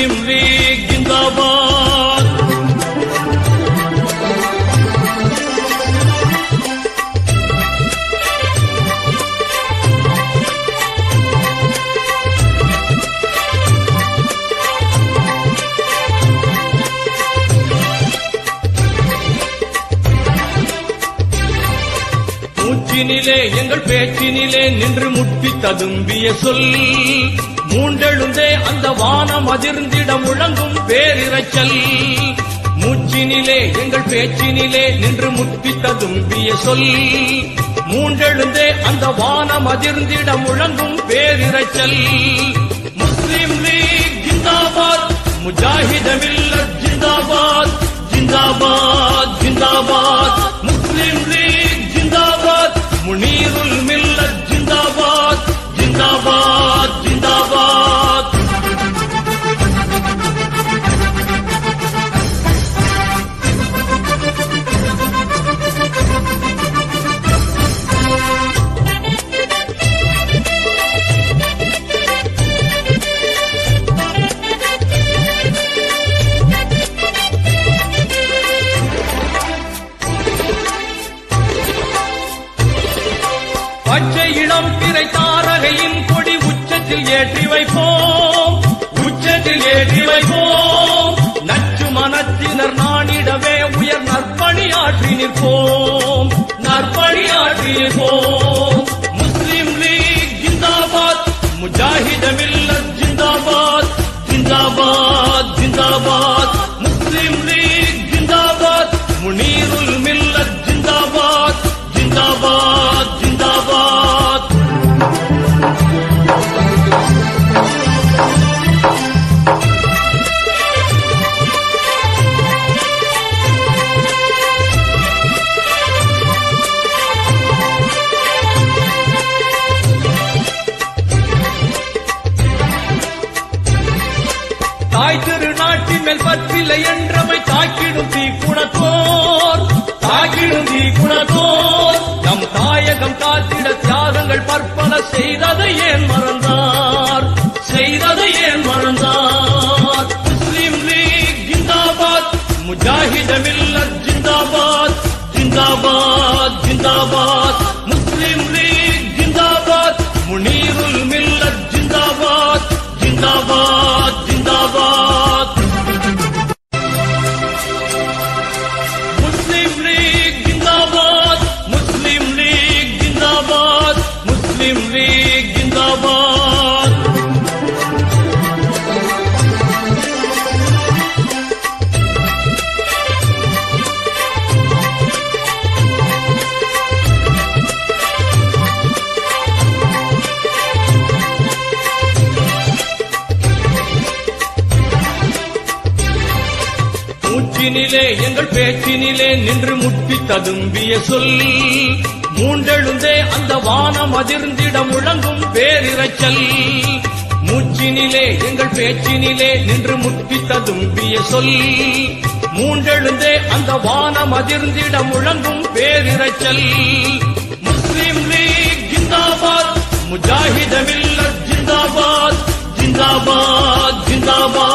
முஸ்லிம் லீக் ஜிந்தாபாத் மூச்சினிலே எங்கள் பேச்சினிலே நின்று முட்டி ததும்பிய சொல் மூண்டெழுந்தே அந்த வானம் அதிர்ந்திட முழங்கும் பேரிரைச்சல் மூச்சினிலே எங்கள் பேச்சினிலே நின்று முட்டி ததும்பிய சொல் மூண்டெழுந்தே அந்த வானம் அதிர்ந்திட முழங்கும் பேரிரைச்சல் முஸ்லிம் லீக் ஜிந்தாபாத் முஜாஹித மில்லத் ஜிந்தாபாத் ஜிந்தாபாத் ஜிந்தாபாத் முஸ்லிம் லீக் ஜிந்தாபாத் முனீருல் மில்லத் ஜிந்தாபாத் ஜிந்தாபாத் ஜிந்தாபாத் பச்சை இளம் பிறை தாரகையின் கொடி உச்சத்தில் ஏற்றி வைப்போம் உச்சத்தில் ஏற்றி வைப்போம் நச்சு மனத்தினர் நானிடவே உயர் நற்பணியாற்றி நிற்போம் நற்பணியாற்றி நிற்போம் முஸ்லிம் லீக் ஜிந்தாபாத் முஜாஹித மில்லத் ஜிந்தாபாத் ஜிந்தாபாத் ஜிந்தாபாத் முஸ்லிம் லீக் ஜிந்தாபாத் முனீருல் மில்லத் ஜிந்தாபாத் ஜிந்தாபாத் ஜிந்தாபாத் தாய் திருநாட்டின் மேல் பற்றில்லை என்றமை தாக்கிடும் தீ குணத்தோர் தாக்கிடும் தீ குணத்தோர் நம் தாயகம் காத்திட தியாகங்கள் பற்பல செய்ததை ஏன் மறந்தார் செய்ததை ஏன் மறந்தார் முஸ்லிம் லீக் ஜிந்தாபாத் முஜாஹித மில்லத் ஜிந்தாபாத் ஜிந்தாபாத் ஜிந்தாபாத் முஸ்லிம் லீக் ஜிந்தாபாத் முனீருல் மில்லத் ஜிந்தாபாத் ஜிந்தாபாத் ஜிந்தாபாத் முஸ்லிம் லீக் ஜிந்தாபாத் முஸ்லிம் லீக் ஜிந்தாபாத் முஸ்லிம் லீக் ஜிந்தாபாத் மூச்சினிலே எங்கள் பேச்சினிலே நின்று முட்டி ததும்பிய சொல் மூண்டெழுந்தே அந்த வானம் அதிர்ந்திட முழங்கும் பேரிரைச்சல் மூச்சினிலே எங்கள் பேச்சினிலே நின்று முட்டி ததும்பிய சொல் மூண்டெழுந்தே அந்த வானம் அதிர்ந்திட முழங்கும் பேரிரைச்சல் முஸ்லிம் லீக் ஜிந்தாபாத் முஜாஹித மில்லத் ஜிந்தாபாத் ஜிந்தாபாத் ஜிந்தாபாத்